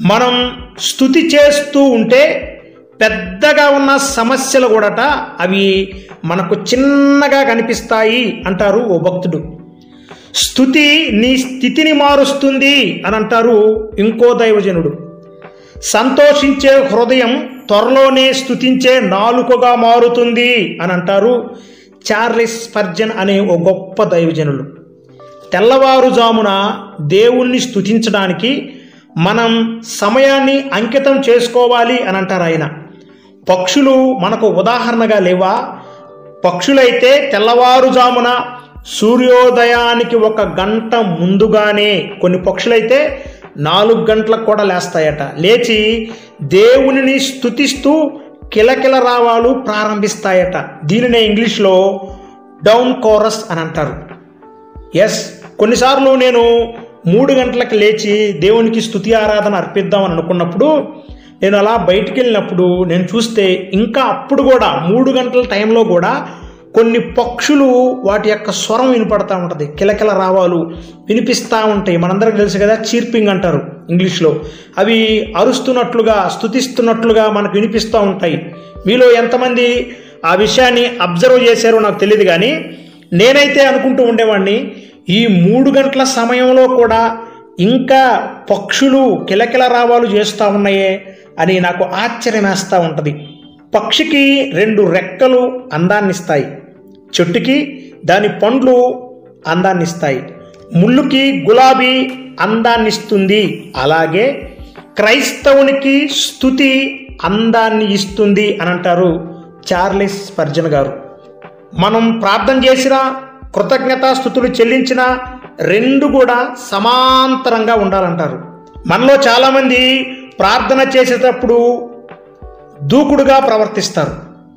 మనం స్థుతి చేస్తూ ఉంటే పెద్దగా ఉన్న సమస్యలు కూడాట అవి మనకు చిన్నగా కనిపిస్తాయి అంటారు ఓ భక్తుడు స్థుతి నీ స్థితిని మారుస్తుంది అని అంటారు ఇంకో దైవజనుడు సంతోషించే హృదయం త్వరలోనే స్థుతించే నాలుకగా మారుతుంది అని అంటారు చార్లెస్ స్పర్జన్ అనే ఓ గొప్ప దైవజనులు తెల్లవారుజామున దేవుణ్ణి స్థుతించడానికి మనం సమయాన్ని అంకితం చేసుకోవాలి అని అంటారు ఆయన పక్షులు మనకు ఉదాహరణగా లేవా పక్షులైతే తెల్లవారుజామున సూర్యోదయానికి ఒక గంట ముందుగానే కొన్ని పక్షులైతే నాలుగు గంటలకు కూడా లేస్తాయట లేచి దేవునిని స్థుతిస్తూ కిలకిల రావాలు ప్రారంభిస్తాయట దీనినే ఇంగ్లీష్లో డౌన్ కోరస్ అని అంటారు ఎస్ కొన్నిసార్లు నేను మూడు గంటలకు లేచి దేవునికి స్థుతి ఆరాధన అర్పిద్దామని అనుకున్నప్పుడు నేను అలా బయటికి వెళ్ళినప్పుడు నేను చూస్తే ఇంకా అప్పుడు కూడా మూడు గంటల టైంలో కూడా కొన్ని పక్షులు వాటి యొక్క స్వరం వినపడతా ఉంటుంది కిలకిల రావాలు వినిపిస్తూ ఉంటాయి మనందరికి తెలుసు కదా చీర్పింగ్ అంటారు ఇంగ్లీష్లో అవి అరుస్తున్నట్లుగా స్థుతిస్తున్నట్లుగా మనకు వినిపిస్తూ ఉంటాయి మీలో ఎంతమంది ఆ విషయాన్ని అబ్జర్వ్ చేశారో నాకు తెలియదు కానీ నేనైతే అనుకుంటూ ఉండేవాడిని ఈ మూడు గంటల సమయంలో కూడా ఇంకా పక్షులు కిలకిల రావాలు చేస్తూ ఉన్నాయే అని నాకు ఆశ్చర్యం వేస్తూ ఉంటుంది పక్షికి రెండు రెక్కలు అందాన్నిస్తాయి చెట్టుకి దాని పండ్లు అందాన్నిస్తాయి ముళ్ళుకి గులాబీ అందాన్నిస్తుంది అలాగే క్రైస్తవునికి స్థుతి అందాన్ని ఇస్తుంది అని అంటారు చార్లెస్ స్పర్జన్ గారు మనం ప్రార్థన చేసినా కృతజ్ఞతాస్థుతులు చెల్లించినా రెండు కూడా సమాంతరంగా ఉండాలంటారు మనలో చాలామంది ప్రార్థన చేసేటప్పుడు దూకుడుగా ప్రవర్తిస్తారు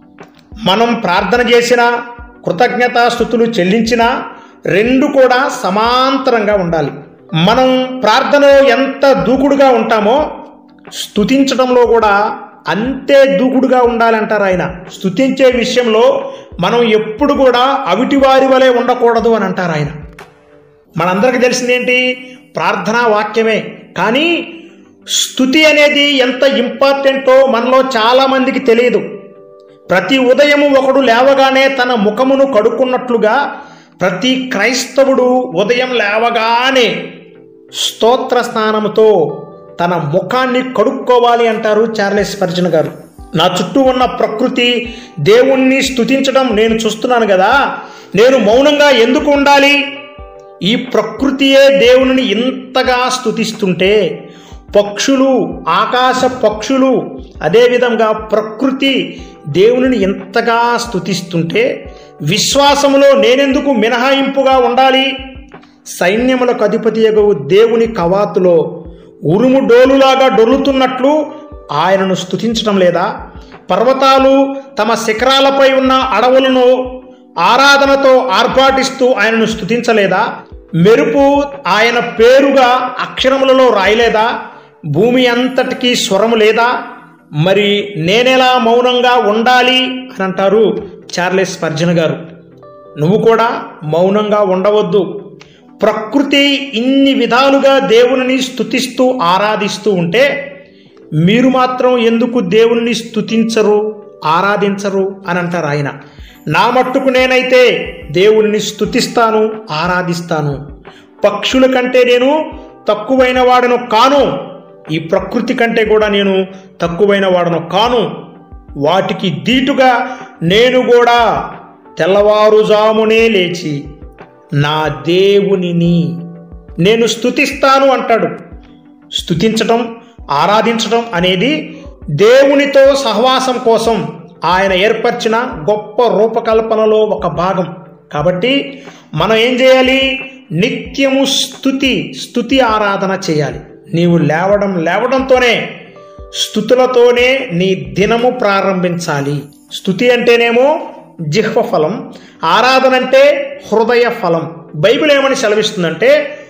మనం ప్రార్థన చేసినా కృతజ్ఞతాస్థుతులు చెల్లించినా రెండు కూడా సమాంతరంగా ఉండాలి మనం ప్రార్థనలో ఎంత దూకుడుగా ఉంటామో స్తుతించడంలో కూడా అంతే దూకుడుగా ఉండాలంటారు ఆయన స్తుతించే విషయంలో మనం ఎప్పుడు కూడా అవిటివారి వలె ఉండకూడదు అని అంటారు ఆయన మనందరికీ తెలిసిందేంటి ప్రార్థనా వాక్యమే కానీ స్థుతి అనేది ఎంత ఇంపార్టెంటో మనలో చాలామందికి తెలియదు ప్రతి ఉదయము ఒకడు లేవగానే తన ముఖమును కడుక్కున్నట్లుగా ప్రతి క్రైస్తవుడు ఉదయం లేవగానే స్తోత్ర స్నానముతో తన ముఖాన్ని కడుక్కోవాలి అంటారు చార్లెస్ స్పర్జన్ గారు నా చుట్టూ ఉన్న ప్రకృతి దేవుణ్ణి స్తుతించడం నేను చూస్తున్నాను కదా నేను మౌనంగా ఎందుకు ఉండాలి ఈ ప్రకృతియే దేవుని ఇంతగా స్తుతిస్తుంటే పక్షులు ఆకాశ పక్షులు అదేవిధంగా ప్రకృతి దేవునిని ఎంతగా స్తుతిస్తుంటే విశ్వాసములో నేనెందుకు మినహాయింపుగా ఉండాలి సైన్యములకు అధిపతియగు దేవుని కవాతులో ఉరుము డోలులాగా డొల్లుతున్నట్లు ఆయనను స్తుతించడం లేదా పర్వతాలు తమ శిఖరాలపై ఉన్న అడవులను ఆరాధనతో ఆర్భాటిస్తూ ఆయనను స్తుతించలేదా మెరుపు ఆయన పేరుగా అక్షరములలో రాయలేదా భూమి అంతటికీ స్వరము లేదా మరి నేనెలా మౌనంగా ఉండాలి అని అంటారు చార్లెస్ స్పర్జన్ గారు నువ్వు కూడా మౌనంగా ఉండవద్దు ప్రకృతి ఇన్ని విధాలుగా దేవుని స్తుతిస్తూ ఆరాధిస్తూ ఉంటే మీరు మాత్రం ఎందుకు దేవుణ్ణి స్తుతించరు ఆరాధించరు అని అంటారు ఆయన నా మట్టుకు నేనైతే దేవుణ్ణి స్తుతిస్తాను ఆరాధిస్తాను పక్షుల కంటే నేను తక్కువైన వాడను కాను ఈ ప్రకృతి కంటే కూడా నేను తక్కువైన వాడను కాను వాటికి దీటుగా నేను కూడా తెల్లవారుజామునే లేచి నా దేవునిని నేను స్తుతిస్తాను అంటాడు స్తుతించటం ఆరాధించటం అనేది దేవునితో సహవాసం కోసం ఆయన ఏర్పరిచిన గొప్ప రూపకల్పనలో ఒక భాగం కాబట్టి మనం ఏం చేయాలి నిత్యము స్థుతి స్థుతి ఆరాధన చేయాలి నీవు లేవడం లేవడంతోనే స్థుతులతోనే నీ దినము ప్రారంభించాలి స్థుతి అంటేనేమో జిహ్వ ఫలం ఆరాధన అంటే హృదయ ఫలం బైబిల్ ఏమని సెలవిస్తుందంటే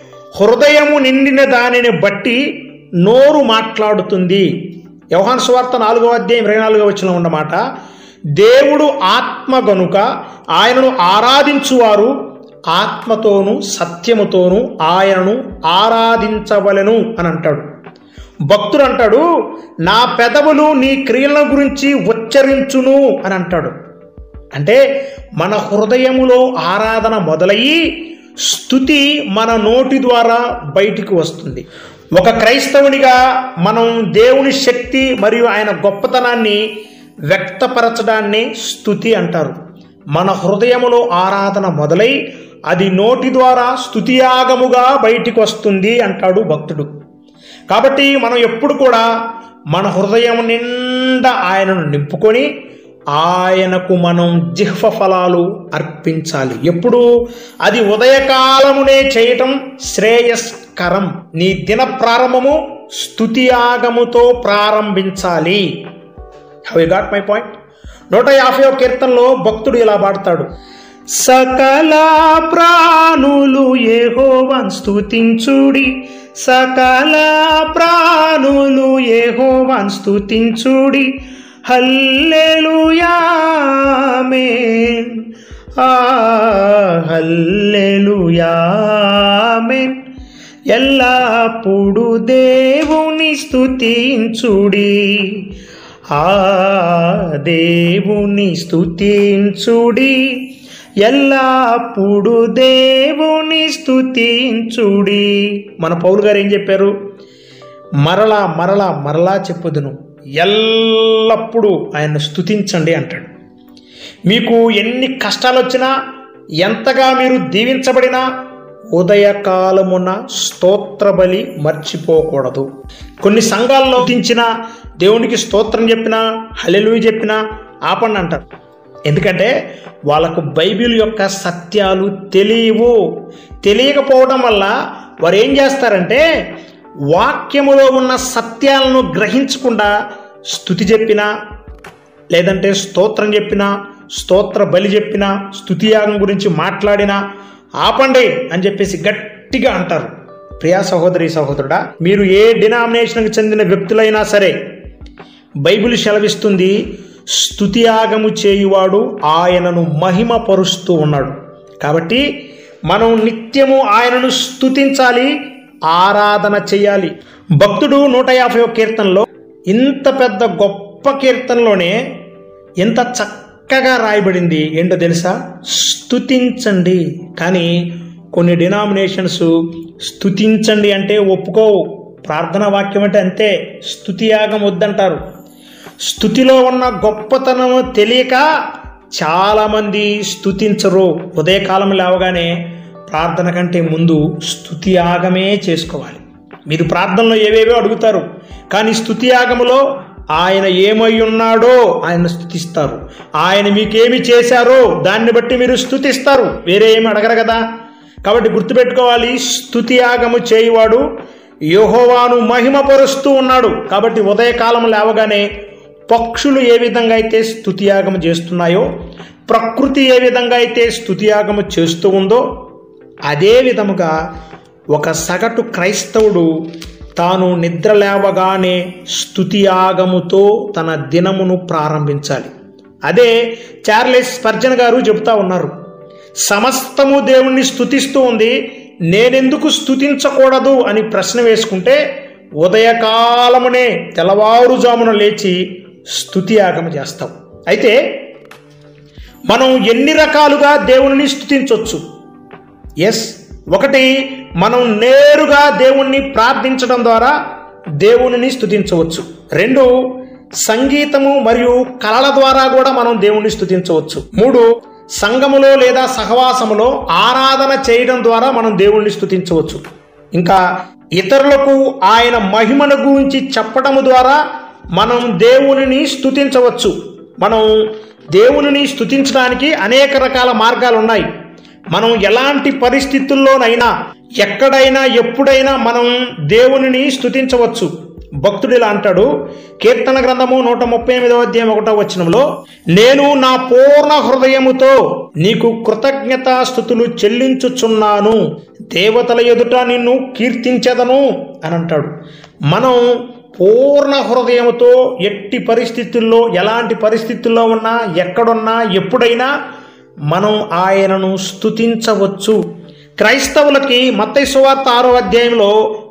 హృదయము నిండిన దానిని బట్టి నోరు మాట్లాడుతుంది వ్యవహాన్ స్వార్థ నాలుగో అధ్యాయం ఇరవై నాలుగో వచ్చిన ఉన్నమాట దేవుడు ఆత్మ గనుక ఆయనను ఆరాధించువారు ఆత్మతోనూ సత్యముతోనూ ఆయనను ఆరాధించవలెను అని అంటాడు భక్తుడు అంటాడు నా పెదవులు నీ క్రియల గురించి ఉచ్చరించును అని అంటాడు అంటే మన హృదయములో ఆరాధన మొదలయ్యి స్థుతి మన నోటి ద్వారా బయటికి వస్తుంది ఒక క్రైస్తవునిగా మనం దేవుని శక్తి మరియు ఆయన గొప్పతనాన్ని వ్యక్తపరచడాన్ని స్థుతి అంటారు మన హృదయములో ఆరాధన మొదలై అది నోటి ద్వారా స్థుతియాగముగా బయటికి వస్తుంది అంటాడు భక్తుడు కాబట్టి మనం ఎప్పుడు కూడా మన హృదయం నిండా ఆయనను నింపుకొని ఆయనకు మనం జిహ్వ ఫలాలు అర్పించాలి ఎప్పుడు అది ఉదయకాలమునే చేయటం శ్రేయస్కరం నీ దిన ప్రారంభము స్థుతియాగముతో ప్రారంభించాలి have you got my point నూట యాభై కీర్తనలో భక్తుడు ఇలా పాడతాడు సకల ప్రాణులు ఏహోవన్ స్తుతించుడి సకల ప్రాణులు ఏహోవన్ స్తుతించుడి హల్లెలూయామేన్ ఆ హల్లెలూయామేన్ ఎల్లప్పుడు దేవుని స్తుతించుడి ఆ దేవుని స్తుతించుడి ఎల్లప్పుడు దేవుని స్తుతించుడి మన పౌలు గారు ఏం చెప్పారు మరలా మరలా మరలా చెప్పుదును ఎల్లప్పుడూ ఆయన స్తుతించండి అంటాడు మీకు ఎన్ని కష్టాలు వచ్చినా ఎంతగా మీరు దీవించబడినా ఉదయకాలమున స్తోత్ర బలి మర్చిపోకూడదు కొన్ని సంఘాల్లో స్తుతించిన దేవునికి స్తోత్రం చెప్పినా హలెలువి చెప్పినా ఆపండి అంటారు ఎందుకంటే వాళ్ళకు బైబిల్ యొక్క సత్యాలు తెలియవు తెలియకపోవడం వల్ల వారు ఏం చేస్తారంటే వాక్యములో ఉన్న సత్యాలను గ్రహించకుండా స్థుతి చెప్పినా లేదంటే స్తోత్రం చెప్పినా స్తోత్ర బలి చెప్పినా స్థుతియాగం గురించి మాట్లాడినా ఆపండి అని చెప్పేసి గట్టిగా అంటారు ప్రియా సహోదరి సహోదరుడా మీరు ఏ డినామినేషన్కి చెందిన వ్యక్తులైనా సరే బైబిల్ సెలవిస్తుంది స్థుతియాగము చేయువాడు ఆయనను మహిమపరుస్తూ ఉన్నాడు కాబట్టి మనం నిత్యము ఆయనను స్తుతించాలి ఆరాధన చేయాలి భక్తుడు నూట యాభై కీర్తనలో ఇంత పెద్ద గొప్ప కీర్తనలోనే ఎంత చక్కగా రాయబడింది ఏంటో తెలుసా స్తుతించండి కానీ కొన్ని డినామినేషన్స్ స్తుతించండి అంటే ఒప్పుకోవు ప్రార్థనా వాక్యం అంటే అంతే స్తుతియాగం వద్దంటారు స్థుతిలో ఉన్న గొప్పతనము తెలియక చాలామంది స్థుతించరు ఉదయకాలం లేవగానే ప్రార్థన కంటే ముందు స్థుతి యాగమే చేసుకోవాలి మీరు ప్రార్థనలో ఏవేవో అడుగుతారు కానీ స్థుతి యాగములో ఆయన ఏమై ఉన్నాడో ఆయన స్థుతిస్తారు ఆయన మీకేమి చేశారో దాన్ని బట్టి మీరు స్థుతిస్తారు వేరే ఏమి అడగరు కదా కాబట్టి గుర్తుపెట్టుకోవాలి స్థుతి యాగము చేయువాడు యోహోవాను మహిమపరుస్తూ ఉన్నాడు కాబట్టి ఉదయకాలం లేవగానే పక్షులు ఏ విధంగా అయితే స్థుతియాగము చేస్తున్నాయో ప్రకృతి ఏ విధంగా అయితే స్థుతియాగము చేస్తూ ఉందో అదే విధముగా ఒక సగటు క్రైస్తవుడు తాను నిద్ర లేవగానే స్థుతియాగముతో తన దినమును ప్రారంభించాలి అదే చార్లెస్ స్పర్జన్ గారు చెబుతా ఉన్నారు సమస్తము దేవుణ్ణి స్థుతిస్తూ ఉంది నేనెందుకు స్థుతించకూడదు అని ప్రశ్న వేసుకుంటే ఉదయకాలమునే తెల్లవారుజామున లేచి స్థుతియాగం చేస్తాం అయితే మనం ఎన్ని రకాలుగా దేవుని స్థుతించవచ్చు ఎస్ ఒకటి మనం నేరుగా దేవుణ్ణి ప్రార్థించడం ద్వారా దేవునిని స్థుతించవచ్చు రెండు సంగీతము మరియు కళల ద్వారా కూడా మనం దేవుణ్ణి స్థుతించవచ్చు మూడు సంఘములో లేదా సహవాసములో ఆరాధన చేయడం ద్వారా మనం దేవుణ్ణి స్థుతించవచ్చు ఇంకా ఇతరులకు ఆయన మహిమను గురించి చెప్పడము ద్వారా మనం దేవునిని స్థుతించవచ్చు మనం దేవునిని స్థుతించడానికి అనేక రకాల మార్గాలు ఉన్నాయి మనం ఎలాంటి పరిస్థితుల్లోనైనా ఎక్కడైనా ఎప్పుడైనా మనం దేవునిని స్థుతించవచ్చు భక్తుడు ఇలా అంటాడు కీర్తన గ్రంథము నూట ముప్పై ఎనిమిదవ అధ్యాయం ఒకటో వచనంలో నేను నా పూర్ణ హృదయముతో నీకు కృతజ్ఞతాస్థుతులు చెల్లించుచున్నాను దేవతల ఎదుట నిన్ను కీర్తించెదను అని అంటాడు మనం పూర్ణ హృదయముతో ఎట్టి పరిస్థితుల్లో ఎలాంటి పరిస్థితుల్లో ఉన్నా ఎక్కడున్నా ఎప్పుడైనా మనం ఆయనను స్థుతించవచ్చు క్రైస్తవులకి మత్తయి సువార్త ఆరో అధ్యాయంలో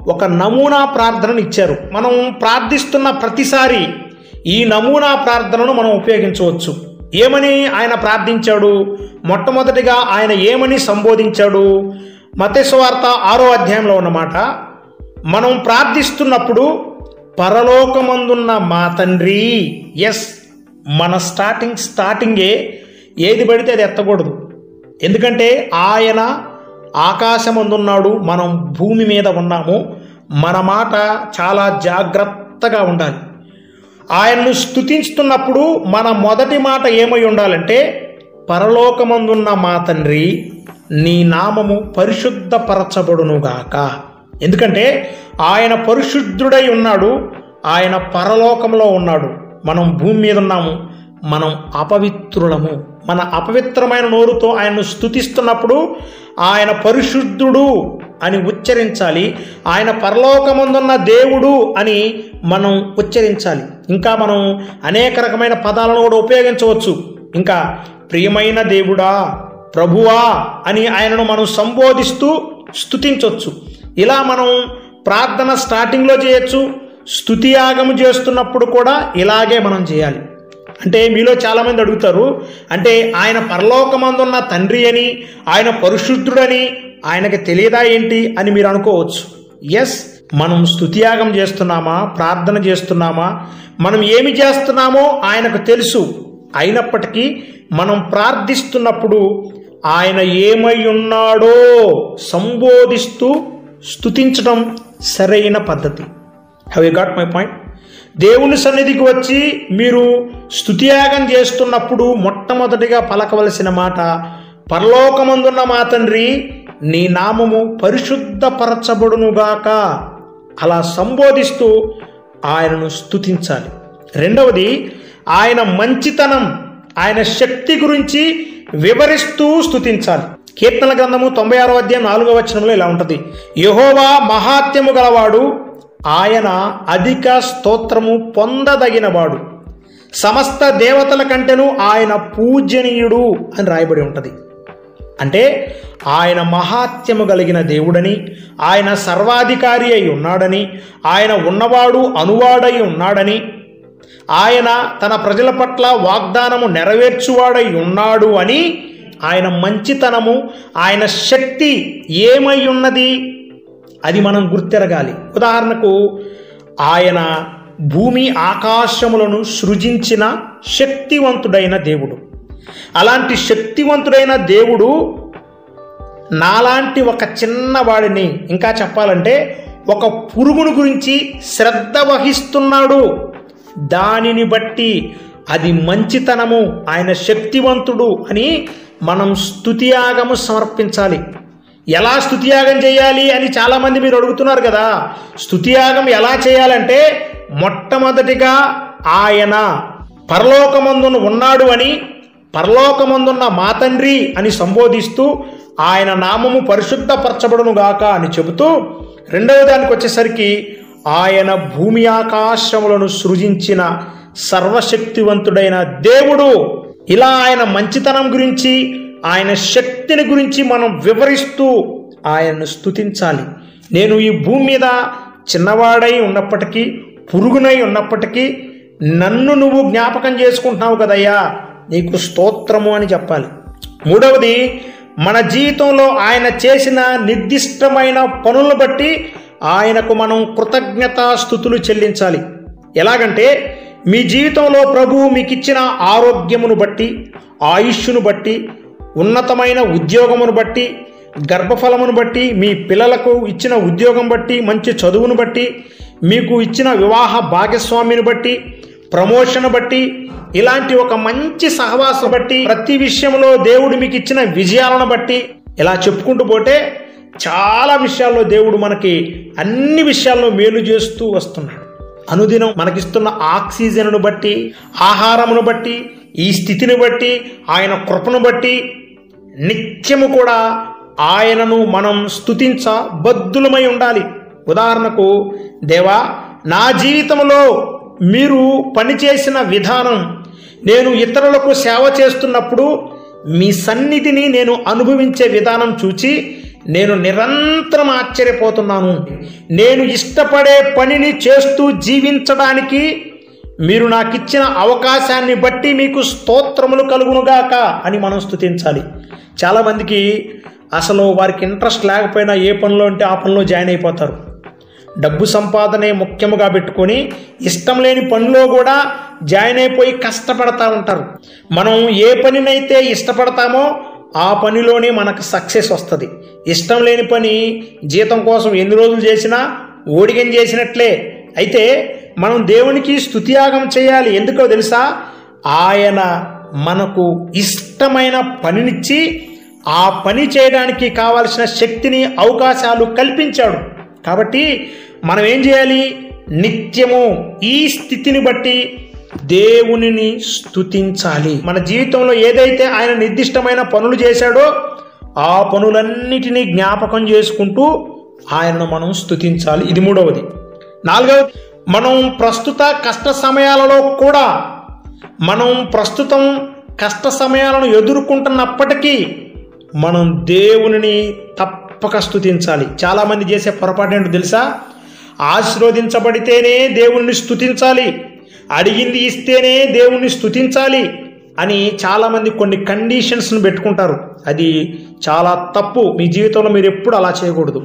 ఒక నమూనా ప్రార్థనను ఇచ్చారు మనం ప్రార్థిస్తున్న ప్రతిసారి ఈ నమూనా ప్రార్థనను మనం ఉపయోగించవచ్చు ఏమని ఆయన ప్రార్థించాడు మొట్టమొదటిగా ఆయన ఏమని సంబోధించాడు మతేశ్వార్త ఆరో అధ్యాయంలో ఉన్నమాట మనం ప్రార్థిస్తున్నప్పుడు పరలోకమందున్న మా తండ్రి ఎస్ మన స్టార్టింగ్ స్టార్టింగే ఏది పడితే అది ఎత్తకూడదు ఎందుకంటే ఆయన ఆకాశమందున్నాడు మనం భూమి మీద ఉన్నాము మన మాట చాలా జాగ్రత్తగా ఉండాలి ఆయన్ను స్తుతిస్తున్నప్పుడు మన మొదటి మాట ఏమై ఉండాలంటే పరలోకమందున్న మా తండ్రి నీ నామము పరిశుద్ధపరచబడునుగాక ఎందుకంటే ఆయన పరిశుద్ధుడై ఉన్నాడు ఆయన పరలోకంలో ఉన్నాడు మనం భూమి మీద ఉన్నాము మనం అపవిత్రులము మన అపవిత్రమైన నోరుతో ఆయన్ను స్తుతిస్తున్నప్పుడు ఆయన పరిశుద్ధుడు అని ఉచ్చరించాలి ఆయన పరలోకమందున్న దేవుడు అని మనం ఉచ్చరించాలి ఇంకా మనం అనేక రకమైన పదాలను కూడా ఉపయోగించవచ్చు ఇంకా ప్రియమైన దేవుడా ప్రభువా అని ఆయనను మనం సంబోధిస్తూ స్తుతించవచ్చు ఇలా మనం ప్రార్థన స్టార్టింగ్లో చేయొచ్చు స్తుతియాగము చేస్తున్నప్పుడు కూడా ఇలాగే మనం చేయాలి అంటే మీలో చాలామంది అడుగుతారు అంటే ఆయన పరలోకమందున్న తండ్రి అని ఆయన పరిశుద్ధుడని ఆయనకి తెలియదా ఏంటి అని మీరు అనుకోవచ్చు ఎస్ మనం స్తుతియాగం చేస్తున్నామా ప్రార్థన చేస్తున్నామా మనం ఏమి చేస్తున్నామో ఆయనకు తెలుసు అయినప్పటికీ మనం ప్రార్థిస్తున్నప్పుడు ఆయన ఏమై ఉన్నాడో సంబోధిస్తూ స్తుతించడం సరైన పద్ధతి have you got my point దేవుని సన్నిధికి వచ్చి మీరు స్తుతియాగం చేస్తున్నప్పుడు మొట్టమొదటిగా పలకవలసిన మాట పరలోకమందున్న మా తండ్రి నీ నామము పరిశుద్ధపరచబడునుగాక అలా సంబోధిస్తూ ఆయనను స్తుతించాలి రెండవది ఆయన మంచితనం ఆయన శక్తి గురించి వివరిస్తూ స్తుతించాలి కీర్తన గ్రంథము తొంభై ఆరో అధ్యాయం నాలుగో వచనంలో ఇలా ఉంటుంది యహోవా మహాత్యము గలవాడు ఆయన అధిక స్తోత్రము పొందదగినవాడు సమస్త దేవతల కంటేను ఆయన పూజనీయుడు అని రాయబడి ఉంటుంది అంటే ఆయన మహాత్యము కలిగిన దేవుడని ఆయన సర్వాధికారి అయి ఉన్నాడని ఆయన ఉన్నవాడు అనువాడై ఉన్నాడని ఆయన తన ప్రజల పట్ల వాగ్దానము నెరవేర్చువాడై ఉన్నాడు అని ఆయన మంచితనము ఆయన శక్తి ఏమై ఉన్నది అది మనం గుర్తెరగాలి ఉదాహరణకు ఆయన భూమి ఆకాశములను సృజించిన శక్తివంతుడైన దేవుడు అలాంటి శక్తివంతుడైన దేవుడు నాలాంటి ఒక చిన్నవాడిని ఇంకా చెప్పాలంటే ఒక పురుగును గురించి శ్రద్ధ వహిస్తున్నాడు దానిని బట్టి అది మంచితనము ఆయన శక్తివంతుడు అని మనం స్తుతియాగము సమర్పించాలి ఎలా స్తుతియాగం చేయాలి అని చాలామంది మీరు అడుగుతున్నారు కదా స్తుతియాగం ఎలా చేయాలంటే మొట్టమొదటిగా ఆయన పరలోకమందున ఉన్నాడు అని పరలోకమందున్న మా తండ్రి అని సంబోధిస్తూ ఆయన నామము పరిశుద్ధపరచబడును గాక అని చెబుతూ రెండవ దానికి వచ్చేసరికి ఆయన భూమి ఆకాశములను సృజించిన సర్వశక్తివంతుడైన దేవుడు ఇలా ఆయన మంచితనం గురించి ఆయన శక్తిని గురించి మనం వివరిస్తూ ఆయన్ను స్తుతించాలి నేను ఈ భూమి మీద చిన్నవాడై ఉన్నప్పటికీ పురుగునై ఉన్నప్పటికీ నన్ను నువ్వు జ్ఞాపకం చేసుకుంటున్నావు కదయ్యా నీకు స్తోత్రము అని చెప్పాలి మూడవది మన జీవితంలో ఆయన చేసిన నిర్దిష్టమైన పనులను బట్టి ఆయనకు మనం కృతజ్ఞతాస్థుతులు చెల్లించాలి ఎలాగంటే మీ జీవితంలో ప్రభువు మీకు ఇచ్చిన ఆరోగ్యమును బట్టి ఆయుష్ను బట్టి ఉన్నతమైన ఉద్యోగమును బట్టి గర్భఫలమును బట్టి మీ పిల్లలకు ఇచ్చిన ఉద్యోగం బట్టి మంచి చదువును బట్టి మీకు ఇచ్చిన వివాహ భాగస్వామిని బట్టి ప్రమోషన్ బట్టి ఇలాంటి ఒక మంచి సహవాసం బట్టి ప్రతి విషయంలో దేవుడు మీకు ఇచ్చిన విజయాలను బట్టి ఇలా చెప్పుకుంటూ పోతే చాలా విషయాల్లో దేవుడు మనకి అన్ని విషయాల్లో మేలు చేస్తూ వస్తున్నాడు అనుదినం మనకిస్తున్న ఆక్సిజన్ను బట్టి ఆహారమును బట్టి ఈ స్థితిని బట్టి ఆయన కృపను బట్టి నిత్యము కూడా ఆయనను మనం స్తుతించ బద్దులమై ఉండాలి ఉదాహరణకు దేవా నా జీవితంలో మీరు పనిచేసిన విధానం నేను ఇతరులకు సేవ చేస్తున్నప్పుడు మీ సన్నిధిని నేను అనుభవించే విధానం చూచి నేను నిరంతరం ఆశ్చర్యపోతున్నాను నేను ఇష్టపడే పనిని చేస్తూ జీవించడానికి మీరు నాకు ఇచ్చిన అవకాశాన్ని బట్టి మీకు స్తోత్రములు కలుగునుగాక అని మనం స్తుతించాలి చాలామందికి అసలు వారికి ఇంట్రెస్ట్ లేకపోయినా ఏ పనిలో ఉంటే ఆ పనిలో జాయిన్ అయిపోతారు డబ్బు సంపాదనే ముఖ్యముగా పెట్టుకొని ఇష్టం లేని పనిలో కూడా జాయిన్ అయిపోయి కష్టపడతా ఉంటారు మనం ఏ పనినైతే ఇష్టపడతామో ఆ పనిలోనే మనకు సక్సెస్ వస్తుంది ఇష్టం లేని పని జీతం కోసం ఎన్ని రోజులు చేసినా ఓడిగం చేసినట్లే అయితే మనం దేవునికి స్తుతియాగం చేయాలి ఎందుకో తెలుసా ఆయన మనకు ఇష్టమైన పనినిచ్చి ఆ పని చేయడానికి కావలసిన శక్తిని అవకాశాలు కల్పించాడు కాబట్టి మనం ఏం చేయాలి నిత్యము ఈ స్థితిని బట్టి దేవునిని స్తుతించాలి మన జీవితంలో ఏదైతే ఆయన నిర్దిష్టమైన పనులు చేశాడో ఆ పనులన్నిటినీ జ్ఞాపకం చేసుకుంటూ ఆయనను మనం స్తుతించాలి ఇది మూడవది నాలుగవది మనం ప్రస్తుత కష్ట సమయాలలో కూడా మనం ప్రస్తుతం కష్ట సమయాలను ఎదుర్కొంటున్నప్పటికీ మనం దేవునిని తప్పక స్తుతించాలి చాలామంది చేసే పొరపాటు ఏంటో తెలుసా ఆశీర్వదించబడితేనే దేవుణ్ణి స్తుతించాలి అడిగింది ఇస్తేనే దేవుణ్ణి స్తుతించాలి అని చాలామంది కొన్ని కండిషన్స్ను పెట్టుకుంటారు అది చాలా తప్పు మీ జీవితంలో మీరు ఎప్పుడు అలా చేయకూడదు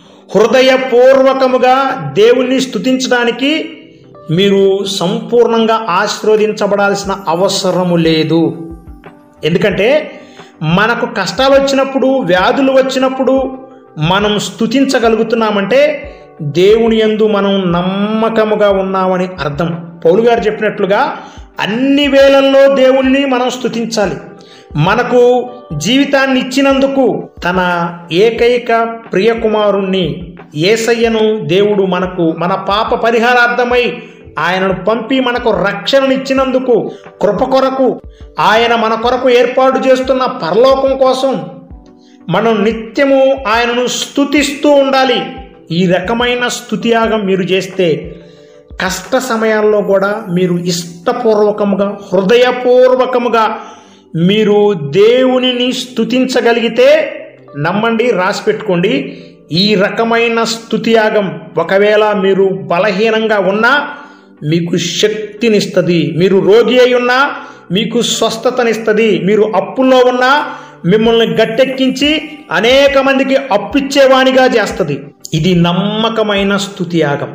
హృదయపూర్వకముగా దేవుణ్ణి స్తుతించడానికి మీరు సంపూర్ణంగా ఆశీర్వదించబడాల్సిన అవసరము లేదు ఎందుకంటే మనకు కష్టాలు వచ్చినప్పుడు వ్యాధులు వచ్చినప్పుడు మనం స్తుతించగలుగుతున్నామంటే దేవుని యందు మనం నమ్మకముగా ఉన్నామని అర్థం పౌలు గారు చెప్పినట్లుగా అన్ని వేళల్లో దేవుణ్ణి మనం స్తుతించాలి మనకు జీవితాన్ని ఇచ్చినందుకు తన ఏకైక ప్రియకుమారుణ్ణి ఏసయ్యను దేవుడు మనకు మన పాప పరిహారార్థమై ఆయనను పంపి మనకు రక్షణనిచ్చినందుకు కృప కొరకు ఆయన మన కొరకు ఏర్పాటు చేస్తున్న పరలోకం కోసం మనం నిత్యము ఆయనను స్తుతిస్తూ ఉండాలి ఈ రకమైన స్తుతియాగం మీరు చేస్తే కష్ట సమయాల్లో కూడా మీరు ఇష్టపూర్వకముగా హృదయపూర్వకముగా మీరు దేవునిని స్తుతించగలిగితే నమ్మండి రాసి పెట్టుకోండి ఈ రకమైన స్తుతియాగం ఒకవేళ మీరు బలహీనంగా ఉన్నా మీకు శక్తినిస్తుంది మీరు రోగి అయి ఉన్నా మీకు స్వస్థతనిస్తుంది మీరు అప్పుల్లో ఉన్నా మిమ్మల్ని గట్టెక్కించి అనేక మందికి అప్పిచ్చేవానిగా చేస్తుంది ఇది నమ్మకమైన స్తుతియాగం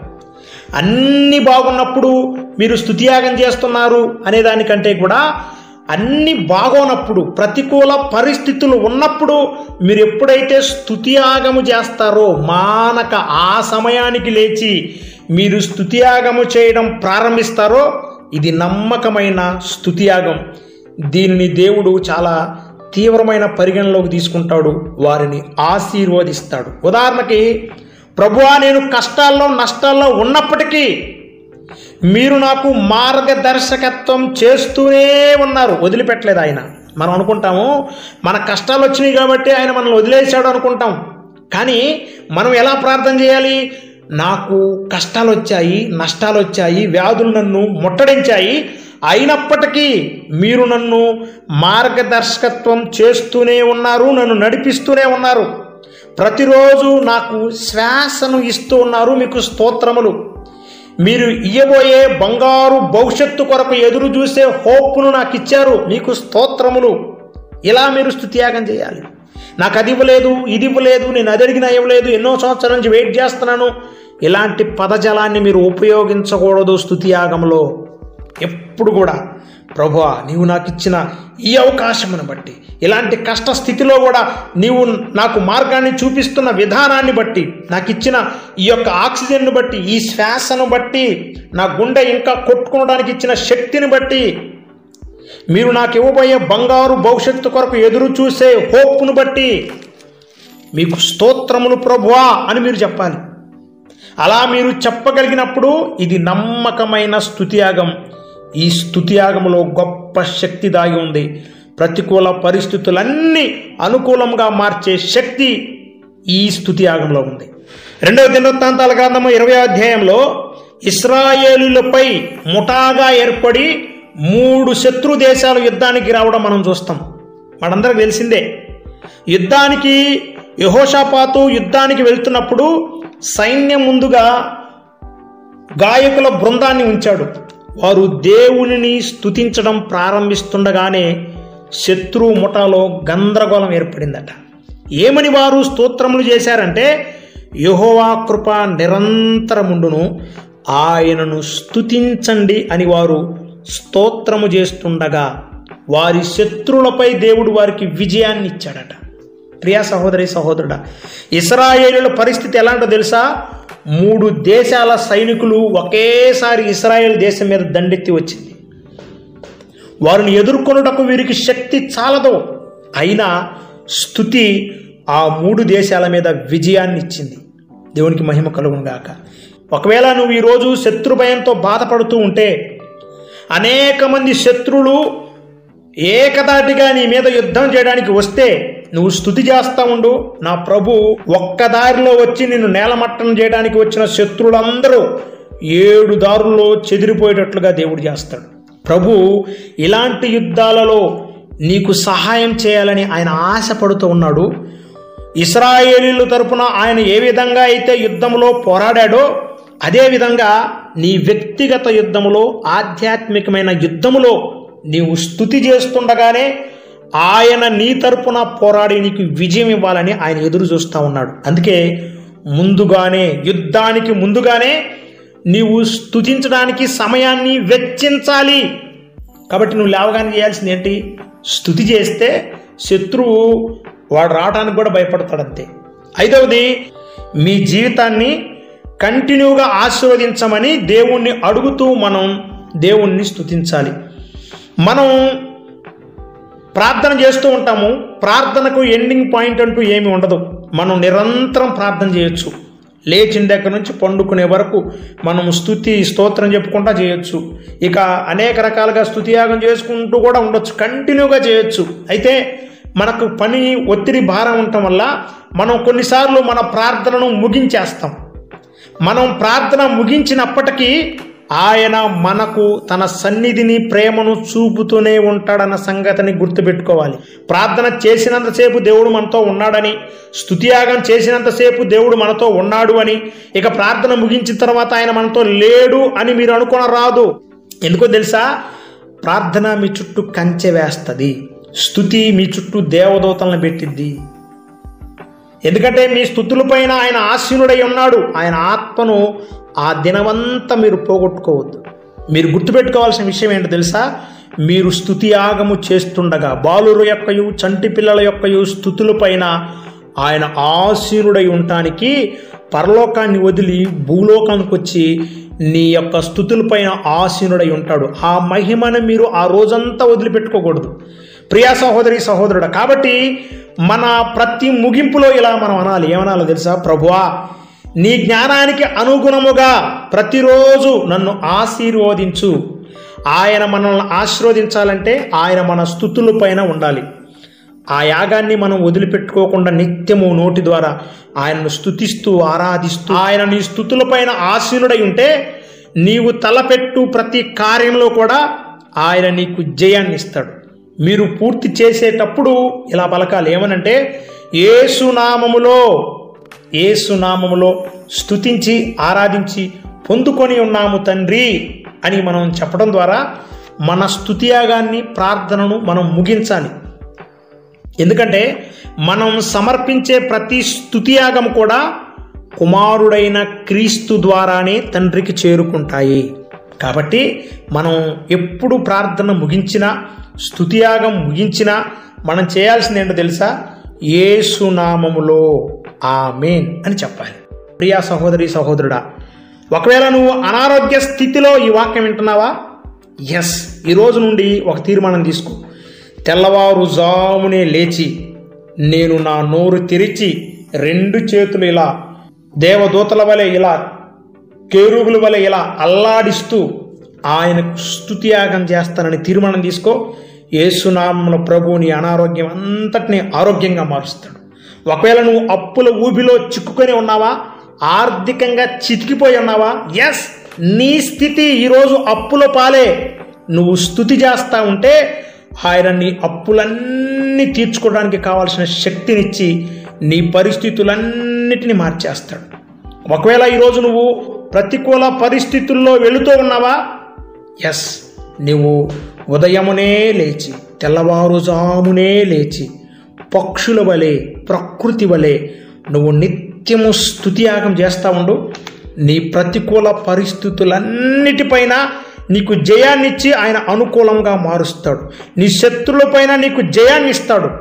అన్ని బాగున్నప్పుడు మీరు స్తుతియాగం చేస్తున్నారు అనే దానికంటే కూడా అన్ని బాగోనప్పుడు ప్రతికూల పరిస్థితులు ఉన్నప్పుడు మీరు ఎప్పుడైతే స్తుతియాగము చేస్తారో మానక ఆ సమయానికి లేచి మీరు స్తుతియాగము చేయడం ప్రారంభిస్తారో ఇది నమ్మకమైన స్తుతియాగం దీనిని దేవుడు చాలా తీవ్రమైన పరిగణలోకి తీసుకుంటాడు వారిని ఆశీర్వదిస్తాడు ఉదాహరణకి ప్రభువా నేను కష్టాల్లో నష్టాల్లో ఉన్నప్పటికీ మీరు నాకు మార్గదర్శకత్వం చేస్తూనే ఉన్నారు వదిలిపెట్టలేదు ఆయన మనం అనుకుంటాము మన కష్టాలు వచ్చినాయి కాబట్టి ఆయన మనల్ని వదిలేశాడు అనుకుంటాం కానీ మనం ఎలా ప్రార్థన చేయాలి నాకు కష్టాలు వచ్చాయి నష్టాలు వచ్చాయి వ్యాధులు నన్ను ముట్టడించాయి అయినప్పటికీ మీరు నన్ను మార్గదర్శకత్వం చేస్తూనే ఉన్నారు నన్ను నడిపిస్తూనే ఉన్నారు ప్రతిరోజు నాకు శ్వాసను ఇస్తూ ఉన్నారు మీకు స్తోత్రములు మీరు ఇయ్యబోయే బంగారు భవిష్యత్తు కొరకు ఎదురు చూసే హోప్ను నాకు ఇచ్చారు మీకు స్తోత్రములు ఇలా మీరు స్తుత్యాగం చేయాలి నాకు అది ఇవ్వలేదు ఇది ఇవ్వలేదు నేను అది అడిగినా ఇవ్వలేదు ఎన్నో సంవత్సరాల నుంచి వెయిట్ చేస్తున్నాను ఇలాంటి పదజలాన్ని మీరు ఉపయోగించకూడదు స్తుతియాగంలో ఎప్పుడు కూడా ప్రభువా నీవు నాకు ఇచ్చిన ఈ అవకాశమును బట్టి ఇలాంటి కష్ట స్థితిలో కూడా నీవు నాకు మార్గాన్ని చూపిస్తున్న విధానాన్ని బట్టి నాకు ఇచ్చిన ఈ యొక్క ఆక్సిజన్ను బట్టి ఈ శ్వాసను బట్టి నా గుండె ఇంకా కొట్టుకోవడానికి ఇచ్చిన శక్తిని బట్టి మీరు నాకు ఇవ్వబోయే బంగారు భవిష్యత్తు కొరకు ఎదురు చూసే హోప్ను బట్టి మీకు స్తోత్రములు ప్రభువా అని మీరు చెప్పాలి అలా మీరు చెప్పగలిగినప్పుడు ఇది నమ్మకమైన స్తుతియాగం ఈ స్తుతియాగంలో గొప్ప శక్తి దాగి ఉంది ప్రతికూల పరిస్థితులన్నీ అనుకూలంగా మార్చే శక్తి ఈ స్తుతియాగంలో ఉంది రెండవ దినవృత్తాంతాల గ్రంథము ఇరవై అధ్యాయంలో ఇస్రాయేలులపై ముఠాగా ఏర్పడి మూడు శత్రు దేశాలు యుద్ధానికి రావడం మనం చూస్తాం మనందరికి తెలిసిందే యుద్ధానికి యహోషాపాతు యుద్ధానికి వెళ్తున్నప్పుడు సైన్యం ముందుగా గాయకుల బృందాన్ని ఉంచాడు వారు దేవునిని స్తుతించడం ప్రారంభిస్తుండగానే శత్రువు ముఠాలో గందరగోళం ఏర్పడిందట ఏమని వారు స్తోత్రములు చేశారంటే యహోవా కృప నిరంతరముండును ఆయనను స్తుతించండి అని వారు స్తోత్రము చేస్తుండగా వారి శత్రువులపై దేవుడు వారికి విజయాన్ని ఇచ్చాడట ప్రియా సహోదరి సహోదరుడా ఇస్రాయేలుల పరిస్థితి ఎలాంటో తెలుసా మూడు దేశాల సైనికులు ఒకేసారి ఇస్రాయేల్ దేశం మీద దండెత్తి వచ్చింది వారిని ఎదుర్కొనుటకు వీరికి శక్తి చాలదు అయినా స్థుతి ఆ మూడు దేశాల మీద విజయాన్ని ఇచ్చింది దేవునికి మహిమ కలుగును గాక ఒకవేళ నువ్వు ఈరోజు శత్రు భయంతో బాధపడుతూ ఉంటే అనేక మంది శత్రువులు ఏకదాటిగా నీ మీద యుద్ధం చేయడానికి వస్తే నువ్వు స్థుతి చేస్తా ఉండు నా ప్రభు ఒక్క దారిలో వచ్చి నిన్ను నేలమట్టం చేయడానికి వచ్చిన శత్రువులందరూ ఏడు దారుల్లో చెదిరిపోయేటట్లుగా దేవుడు చేస్తాడు ప్రభు ఇలాంటి యుద్ధాలలో నీకు సహాయం చేయాలని ఆయన ఆశపడుతూ ఉన్నాడు ఇస్రాయేలీల తరపున ఆయన ఏ విధంగా అయితే యుద్ధంలో పోరాడాడో అదేవిధంగా నీ వ్యక్తిగత యుద్ధములో ఆధ్యాత్మికమైన యుద్ధములో నీవు స్థుతి చేస్తుండగానే ఆయన నీ తరపున పోరాడి నీకు విజయం ఇవ్వాలని ఆయన ఎదురు చూస్తూ ఉన్నాడు అందుకే ముందుగానే యుద్ధానికి ముందుగానే నీవు స్థుతించడానికి సమయాన్ని వెచ్చించాలి కాబట్టి నువ్వు లేవగానే చేయాల్సింది ఏంటి స్థుతి చేస్తే శత్రువు వాడు రావడానికి కూడా భయపడతాడు అంతే ఐదవది మీ జీవితాన్ని కంటిన్యూగా ఆశీర్వదించమని దేవుణ్ణి అడుగుతూ మనం దేవుణ్ణి స్థుతించాలి మనం ప్రార్థన చేస్తూ ఉంటాము ప్రార్థనకు ఎండింగ్ పాయింట్ అంటూ ఏమి ఉండదు మనం నిరంతరం ప్రార్థన చేయొచ్చు లేచిన దగ్గర నుంచి పండుకునే వరకు మనం స్థుతి స్తోత్రం చెప్పుకుంటా చేయొచ్చు ఇక అనేక రకాలుగా స్థుతియాగం చేసుకుంటూ కూడా ఉండొచ్చు కంటిన్యూగా చేయొచ్చు అయితే మనకు పని ఒత్తిడి భారం ఉండటం వల్ల మనం కొన్నిసార్లు మన ప్రార్థనను ముగించేస్తాం మనం ప్రార్థన ముగించినప్పటికీ ఆయన మనకు తన సన్నిధిని ప్రేమను చూపుతూనే ఉంటాడన్న సంగతిని గుర్తుపెట్టుకోవాలి ప్రార్థన చేసినంతసేపు దేవుడు మనతో ఉన్నాడని స్తుతియాగం చేసినంతసేపు దేవుడు మనతో ఉన్నాడు అని ఇక ప్రార్థన ముగించిన తర్వాత ఆయన మనతో లేడు అని మీరు అనుకున రాదు ఎందుకో తెలుసా ప్రార్థన మీ చుట్టూ కంచె వేస్తుంది స్థుతి మీ చుట్టూ దేవదూతలను పెట్టిద్ది ఎందుకంటే మీ స్థుతులపైన ఆయన ఆసీనుడై ఉన్నాడు ఆయన ఆత్మను ఆ దినమంతా మీరు పోగొట్టుకోవద్దు మీరు గుర్తుపెట్టుకోవాల్సిన విషయం ఏంటో తెలుసా మీరు స్థుతి యాగము చేస్తుండగా బాలురు యొక్కయు చంటి పిల్లల యొక్కయు స్థుతులపైన ఆయన ఆసీనుడై ఉండటానికి పరలోకాన్ని వదిలి భూలోకానికి వచ్చి నీ యొక్క స్థుతులపైన ఆసీనుడై ఉంటాడు ఆ మహిమను మీరు ఆ రోజంతా వదిలిపెట్టుకోకూడదు ప్రియా సహోదరి సహోదరుడు కాబట్టి మన ప్రతి ముగింపులో ఇలా మనం అనాలి ఏమనాలో తెలుసా ప్రభువా నీ జ్ఞానానికి అనుగుణముగా ప్రతిరోజు నన్ను ఆశీర్వదించు ఆయన మనల్ని ఆశీర్వదించాలంటే ఆయన మన స్థుతుల పైన ఉండాలి ఆ యాగాన్ని మనం వదిలిపెట్టుకోకుండా నిత్యము నోటి ద్వారా ఆయనను స్థుతిస్తూ ఆరాధిస్తూ ఆయన నీ స్థుతులపైన ఆసీనుడై ఉంటే నీవు తలపెట్టు ప్రతి కార్యంలో కూడా ఆయన నీకు జయాన్ని ఇస్తాడు మీరు పూర్తి చేసేటప్పుడు ఇలా పలకాలి ఏమనంటే ఏసునామములో ఏసునామములో స్తుతించి ఆరాధించి పొందుకొని ఉన్నాము తండ్రి అని మనం చెప్పడం ద్వారా మన స్తుతియాగాన్ని ప్రార్థనను మనం ముగించాలి ఎందుకంటే మనం సమర్పించే ప్రతి స్తుతియాగం కూడా కుమారుడైన క్రీస్తు ద్వారానే తండ్రికి చేరుకుంటాయి కాబట్టి మనం ఎప్పుడు ప్రార్థన ముగించినా స్తుతియాగం ముగించినా మనం చేయాల్సింది ఏంటో తెలుసా ఏసునామములో ఆమెన్ అని చెప్పాలి ప్రియా సహోదరి సహోదరుడా ఒకవేళ నువ్వు అనారోగ్య స్థితిలో ఈ వాక్యం వింటున్నావా ఎస్ ఈ రోజు నుండి ఒక తీర్మానం తీసుకో తెల్లవారుజామునే లేచి నేను నా నోరు తెరిచి రెండు చేతులు ఇలా దేవదూతల వలె ఇలా కేరుబుల వలె ఇలా అల్లాడిస్తూ ఆయనకు స్తుతియాగం చేస్తానని తీర్మానం తీసుకో ఏసునామముల ప్రభువుని అనారోగ్యం అంతటిని ఆరోగ్యంగా మారుస్తాడు ఒకవేళ నువ్వు అప్పుల ఊబిలో చిక్కుకొని ఉన్నావా ఆర్థికంగా చితికిపోయి ఉన్నావా ఎస్ నీ స్థితి ఈరోజు అప్పుల పాలే నువ్వు స్థుతి చేస్తా ఉంటే ఆయన నీ అప్పులన్నీ తీర్చుకోవడానికి కావాల్సిన శక్తినిచ్చి నీ పరిస్థితులన్నిటిని మార్చేస్తాడు ఒకవేళ ఈరోజు నువ్వు ప్రతికూల పరిస్థితుల్లో వెళుతూ ఉన్నావా ఎస్ నువ్వు ఉదయమునే లేచి తెల్లవారుజామునే లేచి పక్షుల వలె ప్రకృతి వలె నువ్వు నిత్యము స్తుతియాగం చేస్తూ ఉండు నీ ప్రతికూల పరిస్థితులన్నిటిపైన నీకు జయాన్నిచ్చి ఆయన అనుకూలంగా మారుస్తాడు నీ శత్రులపైన నీకు జయాన్ని ఇస్తాడు